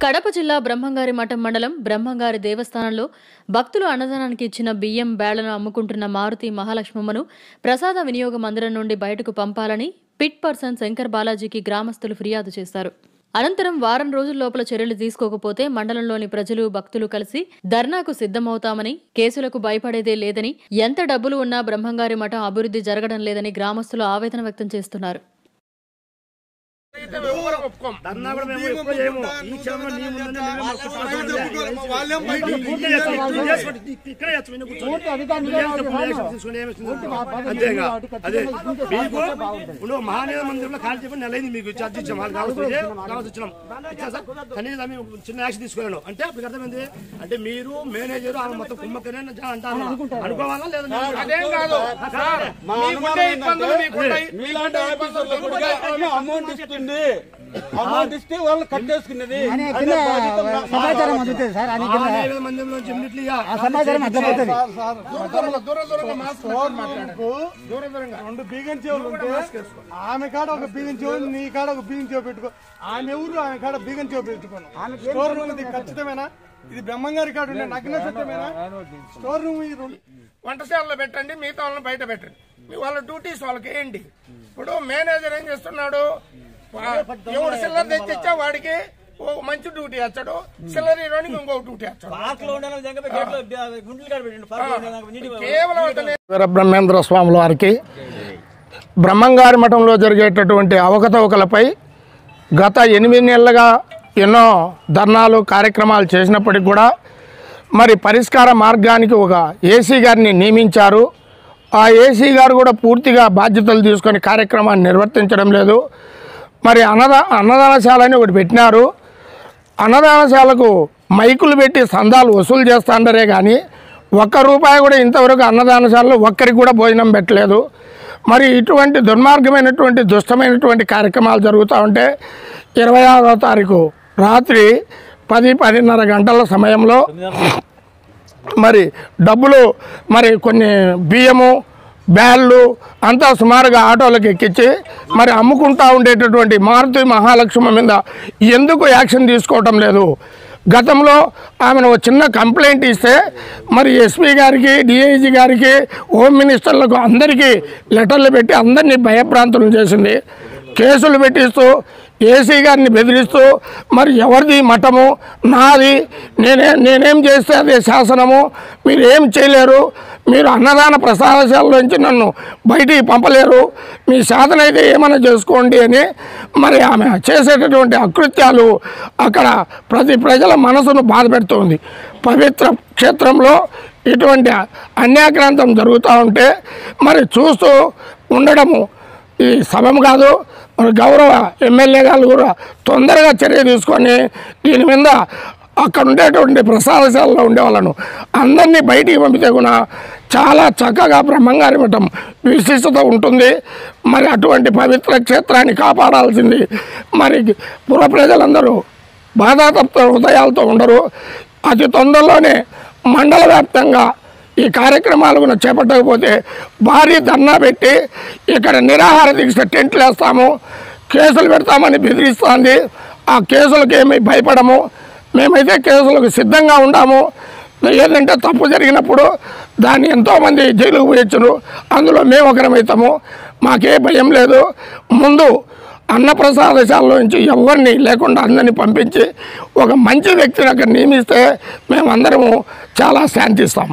కడప జిల్లా బ్రహ్మంగారి మఠం మండలం బ్రహ్మంగారి దేవస్థానంలో భక్తులు అన్నదానానికి ఇచ్చిన బియ్యం బేళ్లను అమ్ముకుంటున్న మారుతి మహాలక్ష్మమ్మను ప్రసాద వినియోగ మందిరం నుండి బయటకు పంపాలని పిట్ పర్సన్ శంకర్ బాలాజీకి గ్రామస్తులు ఫిర్యాదు చేశారు అనంతరం వారం రోజుల లోపల చర్యలు తీసుకోకపోతే మండలంలోని ప్రజలు భక్తులు కలిసి ధర్నాకు సిద్ధమవుతామని కేసులకు భయపడేదే లేదని ఎంత డబ్బులు ఉన్నా బ్రహ్మంగారి మఠం అభివృద్ధి జరగడం లేదని గ్రామస్తులు ఆవేదన వ్యక్తం చేస్తున్నారు ధర్నా కూడా మేము ఎప్పుడు చేయము. ఈ క్షణంలో నీ ముందునే మేమే మొక్కు ప్రార్థన చేయాలి. నీ పూర్తి చేస్తాం. నువ్వు చేసుకో. ఇక్కడే చేస్తాం. నిన్ను కూర్చోని. నువ్వు ఏం చెప్పు, నువ్వు యాక్షన్ తీసుకుని ఏమి ఇస్తుంది? అంతేగా అదే మీకు ఇప్పుడు మహానీయ మందిరంలో ఖాళీ చెప్పి నెలైంది మీకు ఛార్జ్ ఇచ్చాం వాళ్ళు కావాల్సి వస్తే కావాల్సి ఇచ్చినాం ఇచ్చా సార్ కనీసం మేము చిన్న యాక్షన్ తీసుకోలేను అంటే అప్పుడు అర్థమైంది అంటే మీరు మేనేజర్ ఆమె మొత్తం కుమ్మక్కనే అంటారు అనుకోవాలా లేదా అదేం కాదు సార్, మీకుండే ఇబ్బందులు మీకుంటాయి. మీలాంటి ఆఫీసర్లు కూడా ఆమె అమౌంట్ ఇస్తుంది అమౌంట్ ఇస్తే వాళ్ళు కట్ చేసుకునేది అనే అదే కింద బాధ్యత మా- సమాచారం అందుతుంది సార్ అని కింద మహానీయ మందిరంలో ఇమ్మీడియట్లీ ఆ సమాచారం అట్లా పోతుంది దూరం దూరం దూరంగా మాస్క్ మీకు రెండు బీగన్ చెవులు ఉంటే ఆమె కాడ ఒక బీగన్ చెవు నీ కాడ ఒక బీగన్ చెవు పెట్టుకో ఆమె ఎవరు ఆమె కాడ బీగన్ చెవు పెట్టుకోను స్టోర్ రూమ్ ఇది ఖచ్చితమేనా ఇది బ్రహ్మంగారి కాడ ఉండే నగ్న సత్యమేనా స్టోర్ రూమ్ ఈ రెండు వంటశాలలో పెట్టండి మిగతా వాళ్ళని బయట పెట్టండి మీ వాళ్ళ డ్యూటీస్ వాళ్ళకి ఏంటి ఇప్పుడు మేనేజర్ ఏం చేస్తున్నాడు వా- ఎవడు సిల్లర్ తెచ్చిచ్చా వాడికి ఓ మంచి డ్యూటీ వచ్చాడు సిల్లర్ హీరోనికి ఇంకో డ్యూటీ వచ్చాడు కేవలం అతనే వీర బ్రహ్మేంద్ర స్వాముల వారికి బ్రహ్మంగారి మఠంలో జరిగేటటువంటి అవకతవకలపై గత ఎనిమిది నెలలుగా ఎన్నో ధర్నాలు కార్యక్రమాలు చేసినప్పటికి కూడా మరి పరిష్కార మార్గానికి ఒక ఏసీ గారిని నియమించారు ఆ ఏసీ గారు కూడా పూర్తిగా బాధ్యతలు తీసుకొని కార్యక్రమాన్ని నిర్వర్తించడం లేదు మరి అన్నదా అన్నదానశాల అని ఒకటి పెట్టినారు అన్నదానశాలకు మైకులు పెట్టి సందాలు వసూలు చేస్తాండరే కానీ ఒక్క రూపాయి కూడా ఇంతవరకు అన్నదానశాలలో ఒక్కరికి కూడా భోజనం పెట్టలేదు మరి ఇటువంటి దుర్మార్గమైనటువంటి దుష్టమైనటువంటి కార్యక్రమాలు జరుగుతూ ఉంటే ఇరవై ఆరో తారీఖు రాత్రి పది పదిన్నర గంటల సమయంలో మరి డబ్బులు మరి కొన్ని బియ్యము బ్యాళ్ళు అంతా సుమారుగా ఆటోలకు ఎక్కించి మరి అమ్ముకుంటా ఉండేటటువంటి మారుతి మహాలక్ష్మి మీద ఎందుకు యాక్షన్ తీసుకోవటం లేదు గతంలో ఆమెను ఒక చిన్న కంప్లైంట్ ఇస్తే మరి ఎస్పీ గారికి డిఐజీ గారికి హోమ్ మినిస్టర్లకు అందరికీ లెటర్లు పెట్టి అందరినీ భయభ్రాంతులు చేసింది కేసులు పెట్టిస్తూ ఏసీ గారిని బెదిరిస్తూ మరి ఎవరిది మఠము నాది నేనే నేనేం చేస్తే అదే శాసనము మీరు ఏం చేయలేరు మీరు అన్నదాన ప్రసాదశాలలోంచి నన్ను బయటికి పంపలేరు మీ శాసన అయితే ఏమైనా చేసుకోండి అని మరి ఆమె చేసేటటువంటి అకృత్యాలు అక్కడ ప్రతి ప్రజల మనసును బాధ పెడుతుంది పవిత్ర క్షేత్రంలో ఇటువంటి అన్యాక్రాంతం జరుగుతూ ఉంటే మరి చూస్తూ ఉండడము ఈ సభం కాదు మన గౌరవ ఎమ్మెల్యే గారు కూడా తొందరగా చర్య తీసుకొని దీని మీద అక్కడ ఉండేటువంటి ప్రసాదశాలలో ఉండే వాళ్ళను అందరినీ బయటికి పంపితే కూడా చాలా చక్కగా బ్రహ్మంగారి మఠం విశిష్టత ఉంటుంది మరి అటువంటి పవిత్ర క్షేత్రాన్ని కాపాడాల్సింది మరి పుర ప్రజలందరూ బాధాతప్త హృదయాలతో ఉండరు అతి తొందరలోనే మండల వ్యాప్తంగా ఈ కార్యక్రమాలు కూడా చేపట్టకపోతే భారీ ధర్నా పెట్టి ఇక్కడ నిరాహార దీక్ష టెంట్లు వేస్తాము కేసులు పెడతామని బెదిరిస్తోంది ఆ కేసులకు ఏమీ భయపడము మేమైతే కేసులకు సిద్ధంగా ఉన్నాము ఏదంటే తప్పు జరిగినప్పుడు దాన్ని ఎంతోమంది జైలుకు పోయొచ్చును అందులో మేము ఒకరమవుతాము మాకే భయం లేదు ముందు అన్నప్రసాదశాలలో నుంచి ఎవరిని లేకుండా అందరినీ పంపించి ఒక మంచి వ్యక్తిని అక్కడ నియమిస్తే మేమందరము చాలా శాంతిస్తాం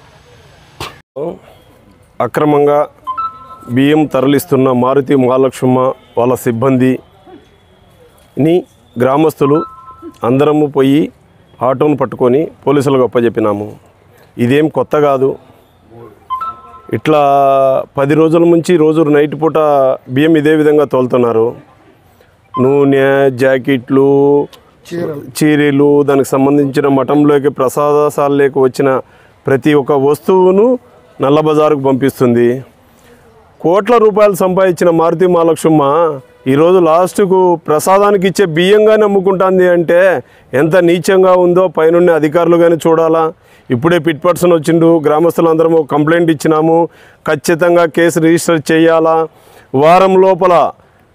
అక్రమంగా బియ్యం తరలిస్తున్న మారుతి మహాలక్ష్మ వాళ్ళ సిబ్బందిని గ్రామస్తులు అందరము పోయి ఆటోను పట్టుకొని పోలీసులకు అప్పచెప్పినాము ఇదేం కొత్త కాదు ఇట్లా పది రోజుల నుంచి రోజు నైట్ పూట బియ్యం ఇదే విధంగా తోలుతున్నారు నూనె జాకెట్లు చీరలు దానికి సంబంధించిన మఠంలోకి ప్రసాదశాలలోకి వచ్చిన ప్రతి ఒక్క వస్తువును నల్ల బజారుకు పంపిస్తుంది కోట్ల రూపాయలు సంపాదించిన మారుతి మహాలక్ష్మ ఈరోజు లాస్ట్కు ప్రసాదానికి ఇచ్చే బియ్యంగానే అమ్ముకుంటుంది అంటే ఎంత నీచంగా ఉందో పైనుండి అధికారులు కానీ చూడాలా ఇప్పుడే పిట్ పర్సన్ వచ్చిండు గ్రామస్తులందరము కంప్లైంట్ ఇచ్చినాము ఖచ్చితంగా కేసు రిజిస్టర్ చేయాలా వారం లోపల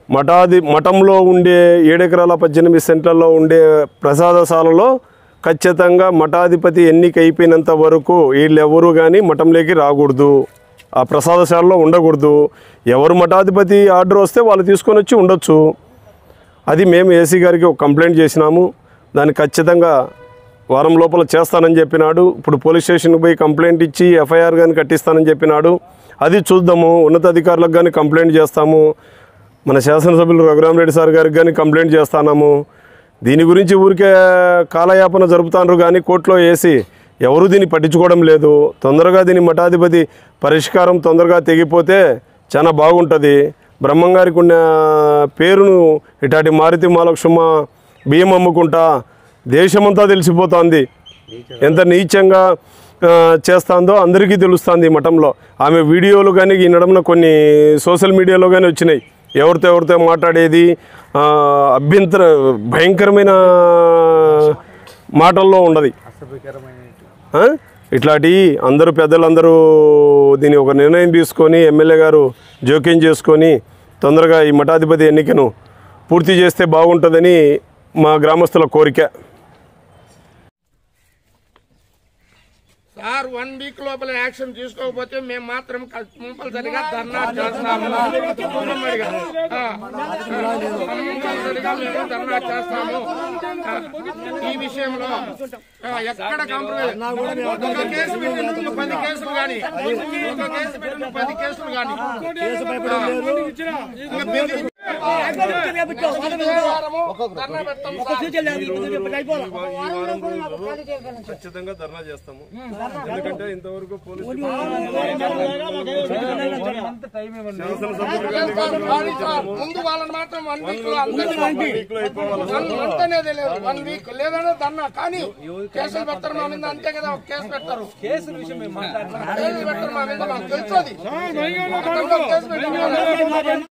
మఠాది మఠంలో ఉండే ఏడెకరాల పద్దెనిమిది సెంట్లలో ఉండే ప్రసాదశాలలో ఖచ్చితంగా మఠాధిపతి ఎన్నిక అయిపోయినంత వరకు వీళ్ళెవరు కానీ మఠంలోకి రాకూడదు ఆ ప్రసాదశాలలో ఉండకూడదు ఎవరు మఠాధిపతి ఆర్డర్ వస్తే వాళ్ళు తీసుకొని వచ్చి ఉండొచ్చు అది మేము ఏసీ గారికి ఒక కంప్లైంట్ చేసినాము దాన్ని ఖచ్చితంగా వారం లోపల చేస్తానని చెప్పినాడు ఇప్పుడు పోలీస్ స్టేషన్కి పోయి కంప్లైంట్ ఇచ్చి ఎఫ్ఐఆర్ కానీ కట్టిస్తానని చెప్పినాడు అది చూద్దాము ఉన్నతాధికారులకు కానీ కంప్లైంట్ చేస్తాము మన శాసనసభ్యులు రఘురామరెడ్డి సార్ గారికి కానీ కంప్లైంట్ చేస్తాము దీని గురించి ఊరికే కాలయాపన జరుపుతారు కానీ కోర్టులో వేసి ఎవరు దీన్ని పట్టించుకోవడం లేదు తొందరగా దీని మఠాధిపతి పరిష్కారం తొందరగా తెగిపోతే చాలా బాగుంటుంది బ్రహ్మంగారికి ఉన్న పేరును ఇటాటి మారుతి మహాలక్ష్మ బియ్యం అమ్ముకుంటా దేశమంతా తెలిసిపోతుంది ఎంత నీచంగా ఆ, చేస్తాందో అందరికీ తెలుస్తుంది ఈ మఠంలో ఆమె వీడియోలు కానీ ఈ నడుమున కొన్ని సోషల్ మీడియాలో కానీ వచ్చినాయి ఎవరితో ఎవరితో మాట్లాడేది ఆ, అభ్యంతర భయంకరమైన మాటల్లో ఉండదు ఆ? ఇట్లాంటి అందరూ పెద్దలందరూ దీని ఒక నిర్ణయం తీసుకొని ఎమ్మెల్యే గారు జోక్యం చేసుకొని తొందరగా ఈ మఠాధిపతి ఎన్నికను పూర్తి చేస్తే బాగుంటుందని మా గ్రామస్తుల కోరిక సార్ వన్ వీక్ లోపల యాక్షన్ తీసుకోకపోతే మేము మాత్రం కంపల్సరిగా ధర్నా చేస్తాము ఉమ్మడిగా. ఆ. కంపల్సరిగా మేము ధర్నా చేస్తాము ఆ. ఈ విషయంలో ఆ, ఎక్కడ కాంప్రమైజ్ ఒక కేసు పెట్టినందుకు పది కేసులు కానీ ఒక కేసు పెట్టిన పది కేసులు కానీ ఇంకా బెదిరి- ధర్నా పెడతాం సార్. ఖచ్చితంగా ధర్నా చేస్తాము ఎందుకంటే ఇంతవరకు పోలీసులు కానీ సార్, ముందు వాళ్ళని మాత్రం వన్ వీక్ లో అందరినీ వన్ మంత్ అనేది లేదు వన్ వీక్ లేదనే దన్నా కానీ కేసులు పెడతారు మా మీద అంతే కదా ఒక కేసు పెడతారు కేసుల విషయం కేసు పెడతారు మా మీద మాకు తెలుసు అది కేసు పెట్టారు